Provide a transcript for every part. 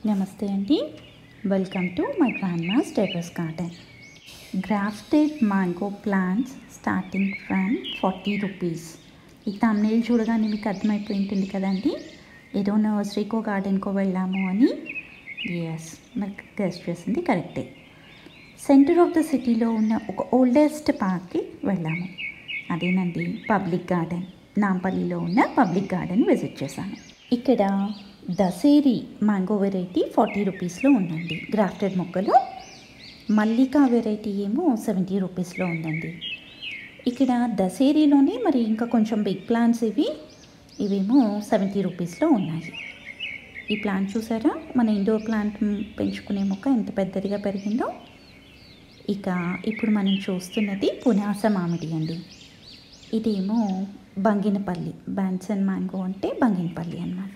నమస్తే అండి welcome to my grand mass terrace garden grafted mango plants starting from forty rupees ఈ thumbnail చూడగానే మీకు అర్థమైపోయి ఉంటుంది కదండి ఏదో నర్సరీకో గార్డెన్కో వెళ్ళాము అని ఎస్ నాకు గెస్ట్ చేసింది కరెక్టే సెంటర్ ఆఫ్ ద సిటీలో ఉన్న ఒక ఓల్డెస్ట్ పార్క్కి వెళ్ళాము అదేనండి పబ్లిక్ గార్డెన్ నాంపల్లిలో ఉన్న పబ్లిక్ గార్డెన్ విజిట్ చేశాను ఇక్కడ దసేరి మ్యాంగో వెరైటీ ఫార్టీ రూపీస్లో ఉందండి గ్రాఫ్టెడ్ మొక్కలు మల్లికా వెరైటీ ఏమో సెవెంటీ రూపీస్లో ఉందండి ఇక్కడ దసేరీలోనే మరి ఇంకా కొంచెం బిగ్ ప్లాంట్స్ ఇవి ఇవేమో సెవెంటీ రూపీస్లో ఉన్నాయి ఈ ప్లాంట్ చూసారా మన ఇండోర్ ప్లాంట్ పెంచుకునే మొక్క ఎంత పెద్దదిగా పెరిగిందో ఇక ఇప్పుడు మనం చూస్తున్నది పునాస మామిడి అండి ఇదేమో బంగినపల్లి బ్యాన్సన్ మ్యాంగో అంటే బంగినపల్లి అన్నమాట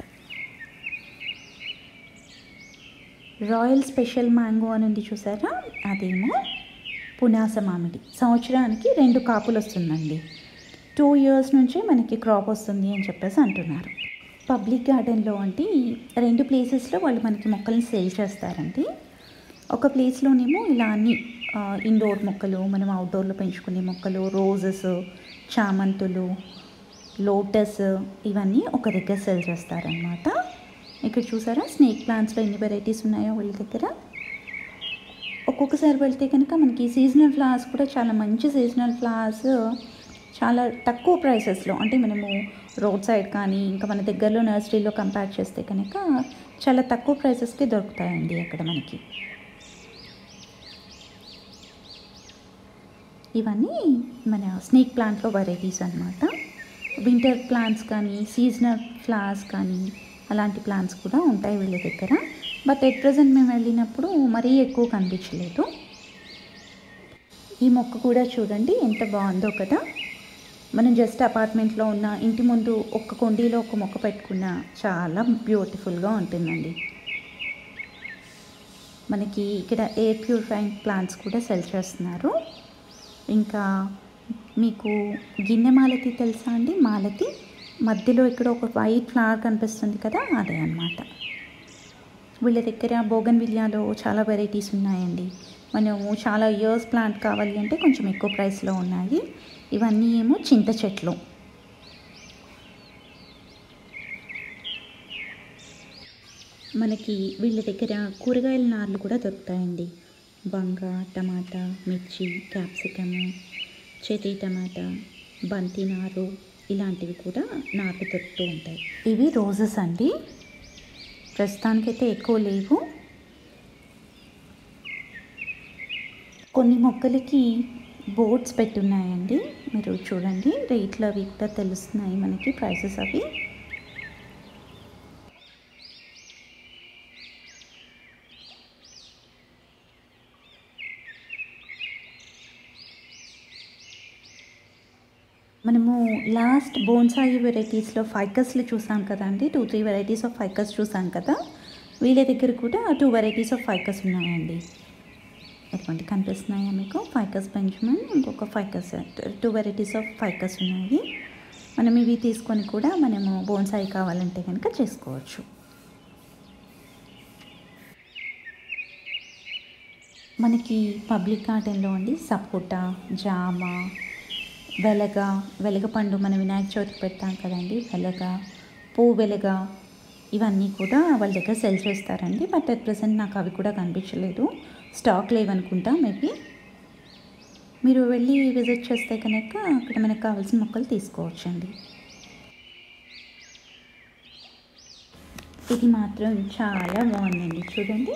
రాయల్ స్పెషల్ మ్యాంగో అని ఉంది చూసారా అదేమో పునాస మామిడి సంవత్సరానికి రెండు కాపులు వస్తుందండి టూ ఇయర్స్ నుంచే మనకి క్రాప్ వస్తుంది అని చెప్పేసి అంటున్నారు పబ్లిక్ గార్డెన్లో అంటే రెండు ప్లేసెస్లో వాళ్ళు మనకి మొక్కల్ని సేల్ చేస్తారండి ఒక ప్లేస్లోనేమో ఇలా అన్ని ఇండోర్ మొక్కలు మనం అవుట్డోర్లో పెంచుకునే మొక్కలు రోజెస్ చామంతులు లోటస్ ఇవన్నీ ఒక దగ్గర సెల్ చేస్తారనమాట ఇక్కడ చూసారా స్నేక్ ప్లాంట్స్లో ఎన్ని వెరైటీస్ ఉన్నాయో వీళ్ళ దగ్గర ఒక్కొక్కసారి వెళ్తే కనుక మనకి సీజనల్ ఫ్లవర్స్ కూడా చాలా మంచి సీజనల్ ఫ్లవర్స్ చాలా తక్కువ ప్రైసెస్లో అంటే మనము రోడ్ సైడ్ కానీ ఇంకా మన దగ్గరలో నర్సరీలో కంపేర్ చేస్తే కనుక చాలా తక్కువ ప్రైసెస్కి దొరుకుతాయండి అక్కడ మనకి ఇవన్నీ మన స్నేక్ ప్లాంట్లో వెరైటీస్ అనమాట వింటర్ ప్లాంట్స్ కానీ సీజనల్ ఫ్లవర్స్ కానీ అలాంటి ప్లాంట్స్ కూడా ఉంటాయి వీళ్ళ దగ్గర బట్ ఎట్ ప్రజెంట్ మేము వెళ్ళినప్పుడు మరీ ఎక్కువ కనిపించలేదు ఈ మొక్క కూడా చూడండి ఎంత బాగుందో కదా మనం జస్ట్ అపార్ట్మెంట్లో ఉన్న ఇంటి ముందు ఒక్క కొండీలో ఒక మొక్క పెట్టుకున్న చాలా బ్యూటిఫుల్గా ఉంటుందండి మనకి ఇక్కడ ఎయిర్ ప్యూరిఫైయింగ్ ప్లాంట్స్ కూడా సెల్ చేస్తున్నారు ఇంకా మీకు గిన్నె మాలతి తెలుసా అండి మాలతి మధ్యలో ఇక్కడ ఒక వైట్ ఫ్లవర్ కనిపిస్తుంది కదా అదే అన్నమాట వీళ్ళ దగ్గర బోగన్ విలియాలో చాలా వెరైటీస్ ఉన్నాయండి మనము చాలా ఇయర్స్ ప్లాంట్ కావాలి అంటే కొంచెం ఎక్కువ ప్రైస్లో ఉన్నాయి ఇవన్నీ ఏమో చింత చెట్లు మనకి వీళ్ళ దగ్గర కూరగాయల నార్లు కూడా దొరుకుతాయండి వంగ టమాటా మిర్చి క్యాప్సికమ్ చేతి టమాటా బంతి నారు ఇలాంటివి కూడా నార్లు దొరుకుతూ ఉంటాయి ఇవి రోజెస్ అండి ప్రస్తుతానికైతే ఎక్కువ లేవు కొన్ని మొక్కలకి బోర్డ్స్ పెట్టున్నాయండి మీరు చూడండి రేట్లు అవి కూడా తెలుస్తున్నాయి మనకి ప్రైసెస్ అవి మనము లాస్ట్ బోన్సాయి వెరైటీస్లో ఫైకస్లు చూసాం కదండి two three varieties of ficus చూసాం కదా వీళ్ళ దగ్గర కూడా టూ వెరైటీస్ ఆఫ్ ఫైకస్ ఉన్నాయండి ఎటువంటి కనిపిస్తున్నాయా మీకు ఫైకస్ బెంచమన్ ఇంకొక ficus two varieties of ficus ఉన్నాయి మనం ఇవి తీసుకొని కూడా మనము బోన్సాయి కావాలంటే కనుక చేసుకోవచ్చు మనకి పబ్లిక్ గార్డెన్లో అండి సపోటా జామ వెలగ వెలగపండు మన వినాయక చవితికి పెడతాం కదండి వెలగ పువ్వు వెలగ ఇవన్నీ కూడా వాళ్ళ దగ్గర సెల్ చేస్తారండి బట్ అట్ ప్రజెంట్ నాకు అవి కూడా కనిపించలేదు స్టాక్ లేవనుకుంటా మేబీ మీరు వెళ్ళి విజిట్ చేస్తే కనుక అక్కడ మనకు కావాల్సిన మొక్కలు తీసుకోవచ్చండి ఇది మాత్రం చాలా బాగుందండి చూడండి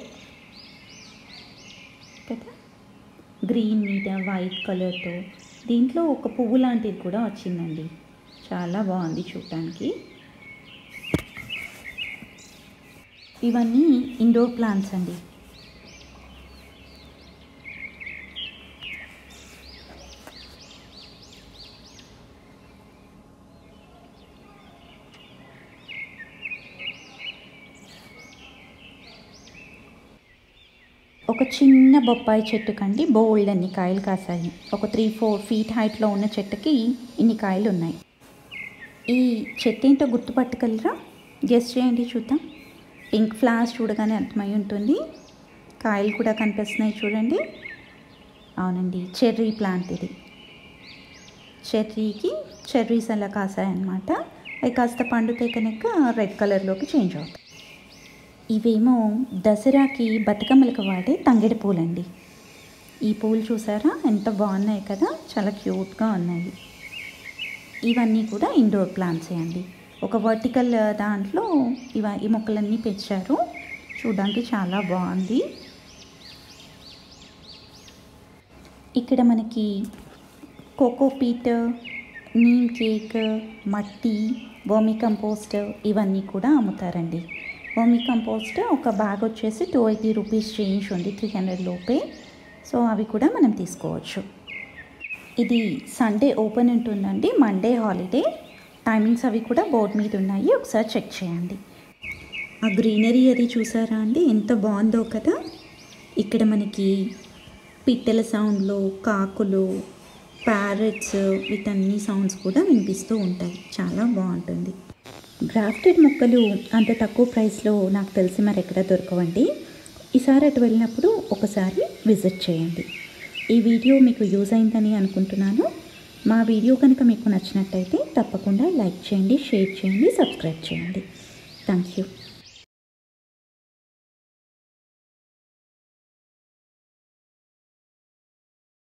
కదా గ్రీన్ మీద వైట్ కలర్తో దీంట్లో ఒక పువ్వు లాంటిది కూడా వచ్చిందండి చాలా బాగుంది చూడటానికి ఇవన్నీ ఇండోర్ ప్లాంట్స్ అండి ఒక చిన్న బొప్పాయి చెట్టుకండి బోల్డ్ అన్ని కాయలు కాసాయి ఒక త్రీ ఫోర్ ఫీట్ హైట్లో ఉన్న చెట్టుకి ఇన్ని కాయలు ఉన్నాయి ఈ చెట్టు ఏంటో గుర్తుపట్టగలరా గెస్ట్ చేయండి చూద్దాం పింక్ ఫ్లవర్స్ చూడగానే అర్థమై ఉంటుంది కాయలు కూడా కనిపిస్తున్నాయి చూడండి అవునండి చెర్రీ ప్లాంట్ ఇది చెర్రీకి చెర్రీస్ అలా కాసాయన్నమాట అవి కాస్త పండుతే కనుక రెడ్ కలర్లోకి చేంజ్ అవుతాయి ఇవేమో దసరాకి బతుకమ్మలకు వాడే తంగెడి పూలండి ఈ పూలు చూసారా ఎంత బాగున్నాయి కదా చాలా క్యూట్గా ఉన్నాయి ఇవన్నీ కూడా ఇండోర్ ప్లాంట్సే అండి ఒక వర్టికల్ దాంట్లో ఇవ ఈ మొక్కలన్నీ పెంచారు చూడడానికి చాలా బాగుంది ఇక్కడ మనకి కోకోపీట్ నీమ్ కేక్ మట్టి వర్మి కంపోస్ట్ ఇవన్నీ కూడా అమ్ముతారండి వర్మి కంపోస్ట్ ఒక బ్యాగ్ వచ్చేసి టూ ఎయిటీ రూపీస్ చేంజ్ ఉంది త్రీ హండ్రెడ్ లోపే సో అవి కూడా మనం తీసుకోవచ్చు ఇది సండే ఓపెన్ ఉంటుందండి మండే హాలిడే టైమింగ్స్ అవి కూడా బోర్డు మీద ఉన్నాయి ఒకసారి చెక్ చేయండి ఆ గ్రీనరీ అది చూసారా అండి ఎంత బాగుందో కదా ఇక్కడ మనకి పిట్టల సౌండ్లు కాకులు ప్యారెట్స్ వీటన్ని సౌండ్స్ కూడా వినిపిస్తూ ఉంటాయి చాలా బాగుంటుంది గ్రాఫ్టెడ్ మొక్కలు అంత తక్కువ ప్రైస్లో నాకు తెలిసి మరి ఎక్కడ దొరకవండి ఈసారి అటు వెళ్ళినప్పుడు ఒకసారి విజిట్ చేయండి ఈ వీడియో మీకు యూజ్ అయిందని అనుకుంటున్నాను మా వీడియో కనుక మీకు నచ్చినట్టయితే తప్పకుండా లైక్ చేయండి షేర్ చేయండి సబ్స్క్రైబ్ చేయండి థ్యాంక్ యూ